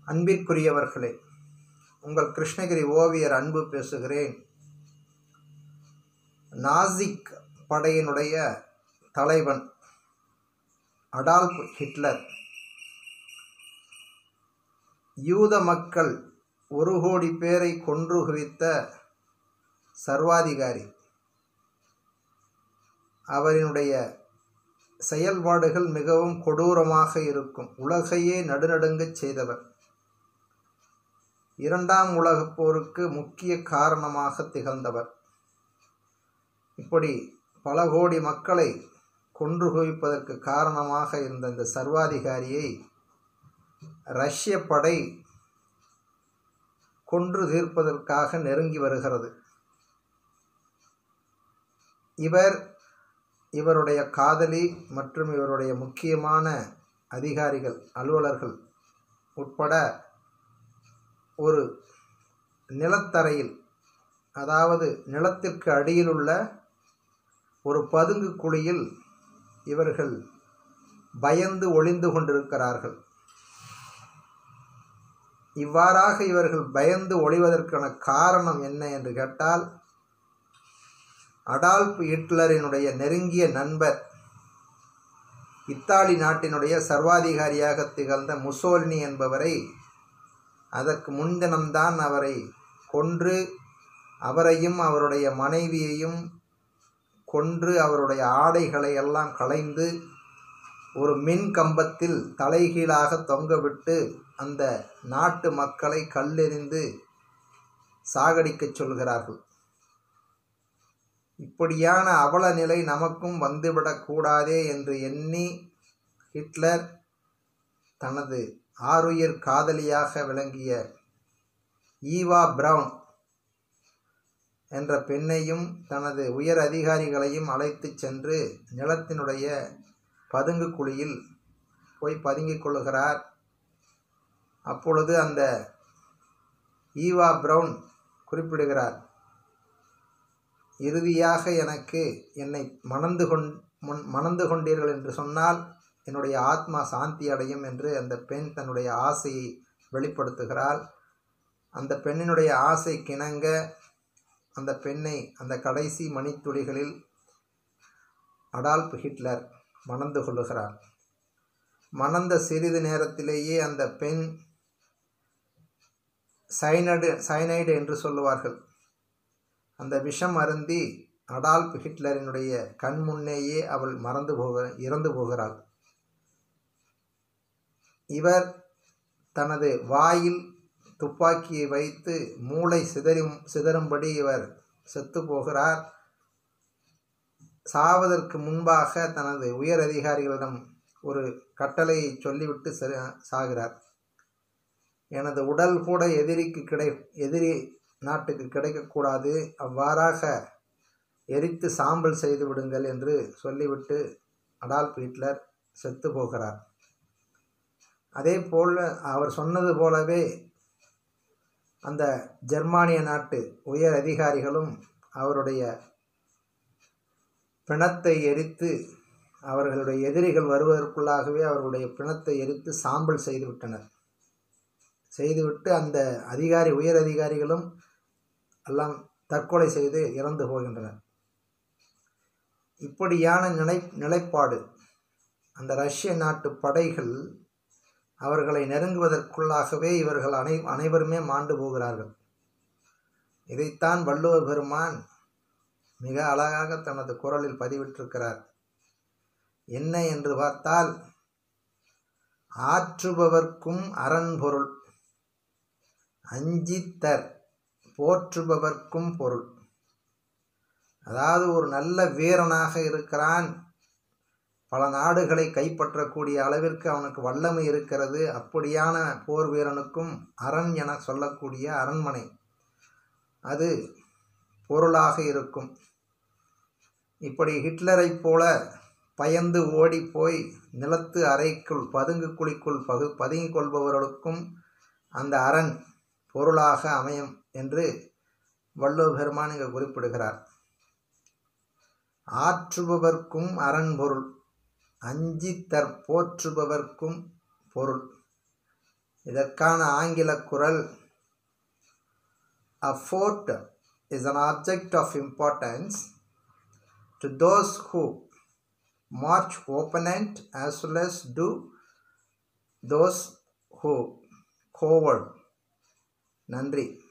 அன்பிற்குரியவர்களே உங்கள் கிருஷ்ணகிரி ஓவியர் அன்பு பேசுகிறேன் நாசிக் படையினுடைய தலைவன் அடால்ப் ஹிட்லர் யூத மக்கள் ஒரு கோடி பேரை கொன்று குவித்த சர்வாதிகாரி அவரினுடைய செயல்பாடுகள் மிகவும் கொடூரமாக இருக்கும் உலகையே நடுநடுங்கச் செய்தவர் இரண்டாம் உலகப் போருக்கு முக்கிய காரணமாக திகழ்ந்தவர் இப்படி பல கோடி மக்களை கொன்று குவிப்பதற்கு காரணமாக இருந்த இந்த சர்வாதிகாரியை ரஷ்ய படை கொன்று தீர்ப்பதற்காக நெருங்கி வருகிறது இவர் இவருடைய காதலி மற்றும் இவருடைய முக்கியமான அதிகாரிகள் அலுவலர்கள் உட்பட ஒரு நிலத்தரையில் அதாவது நிலத்திற்கு அடியில் உள்ள ஒரு பதுங்கு குழியில் இவர்கள் பயந்து ஒளிந்து கொண்டிருக்கிறார்கள் இவ்வாறாக இவர்கள் பயந்து ஒளிவதற்கான காரணம் என்ன என்று கேட்டால் அடால்ப் ஹிட்லரினுடைய நெருங்கிய நண்பர் இத்தாலி நாட்டினுடைய சர்வாதிகாரியாக திகழ்ந்த முசோலினி என்பவரை அதற்கு முன்தினம்தான் அவரை கொன்று அவரையும் அவருடைய மனைவியையும் கொன்று அவருடைய ஆடைகளை எல்லாம் களைந்து ஒரு மின் கம்பத்தில் தலைகீழாக தொங்கவிட்டு அந்த நாட்டு மக்களை கல்லெறிந்து சாகடிக்கச் சொல்கிறார்கள் இப்படியான அவல நிலை நமக்கும் வந்துவிடக்கூடாதே என்று எண்ணி ஹிட்லர் தனது ஆருயிர் காதலியாக விளங்கிய ஈவா பிரவுன் என்ற பெண்ணையும் தனது உயர் அதிகாரிகளையும் அழைத்து சென்று நிலத்தினுடைய பதுங்கு குழியில் போய் பதுங்கிக் கொள்ளுகிறார் அப்பொழுது அந்த ஈவா பிரவுன் குறிப்பிடுகிறார் இறுதியாக எனக்கு என்னை மணந்து கொண் முன் மணந்து கொண்டீர்கள் என்று சொன்னால் என்னுடைய ஆத்மா சாந்தி அடையும் என்று அந்த பெண் தன்னுடைய ஆசையை வெளிப்படுத்துகிறாள் அந்த பெண்ணினுடைய ஆசை கிணங்க அந்த பெண்ணை அந்த கடைசி மணித்துளிகளில் அடால்ப் ஹிட்லர் மணந்து கொள்ளுகிறார் மணந்த சிறிது நேரத்திலேயே அந்த பெண் சைனடு சைனைடு என்று சொல்லுவார்கள் அந்த விஷம் அருந்தி அடால்ப் ஹிட்லரினுடைய கண் முன்னேயே அவள் மறந்து போக இறந்து போகிறாள் இவர் தனது வாயில் துப்பாக்கியை வைத்து மூளை சிதறும் சிதறும்படி இவர் செத்து போகிறார் சாவதற்கு முன்பாக தனது உயர் அதிகாரிகளிடம் ஒரு கட்டளையை சொல்லிவிட்டு சாகிறார் எனது உடல் கூட எதிரிக்கு கிடை எதிரி நாட்டுக்கு கிடைக்கக்கூடாது அவ்வாறாக எரித்து சாம்பல் செய்து விடுங்கள் என்று சொல்லிவிட்டு அடால்ப் ஹிட்லர் செத்து போகிறார் அதே போல் அவர் சொன்னது போலவே அந்த ஜெர்மானிய நாட்டு உயர் அதிகாரிகளும் அவருடைய பிணத்தை எரித்து அவர்களுடைய எதிரிகள் வருவதற்குள்ளாகவே அவர்களுடைய பிணத்தை எரித்து சாம்பல் செய்துவிட்டனர் செய்துவிட்டு அந்த அதிகாரி உயர் அதிகாரிகளும் எல்லாம் தற்கொலை செய்து இறந்து போகின்றனர் இப்படியான நிலை நிலைப்பாடு அந்த ரஷ்ய நாட்டு படைகள் அவர்களை நெருங்குவதற்குள்ளாகவே இவர்கள் அனை அனைவருமே மாண்டு போகிறார்கள் இதைத்தான் வள்ளுவ பெருமான் மிக அழகாக தனது குரலில் பதிவிட்டிருக்கிறார் என்ன என்று பார்த்தால் ஆற்றுபவர்க்கும் அறன்பொருள் அஞ்சித்தர் போற்றுபவர்க்கும் பொருள் அதாவது ஒரு நல்ல வீரனாக இருக்கிறான் பல நாடுகளை கைப்பற்றக்கூடிய அளவிற்கு அவனுக்கு வல்லமை இருக்கிறது அப்படியான போர் வீரனுக்கும் அரண் என சொல்லக்கூடிய அரண்மனை அது பொருளாக இருக்கும் இப்படி ஹிட்லரைப் போல பயந்து ஓடி போய் நிலத்து அறைக்குள் பதுங்கு குழிக்குள் பகு பதுங்கிக் கொள்பவர்களுக்கும் அந்த அரண் பொருளாக அமையும் என்று வள்ளுவ பெருமான் இங்கு குறிப்பிடுகிறார் ஆற்றுபவர்க்கும் அரண் பொருள் அஞ்சி தற்போற்றுபவர்க்கும் பொருள் இதற்கான ஆங்கில குரல் A fort is an object of importance to those who march opponent as well as do those who coward. நன்றி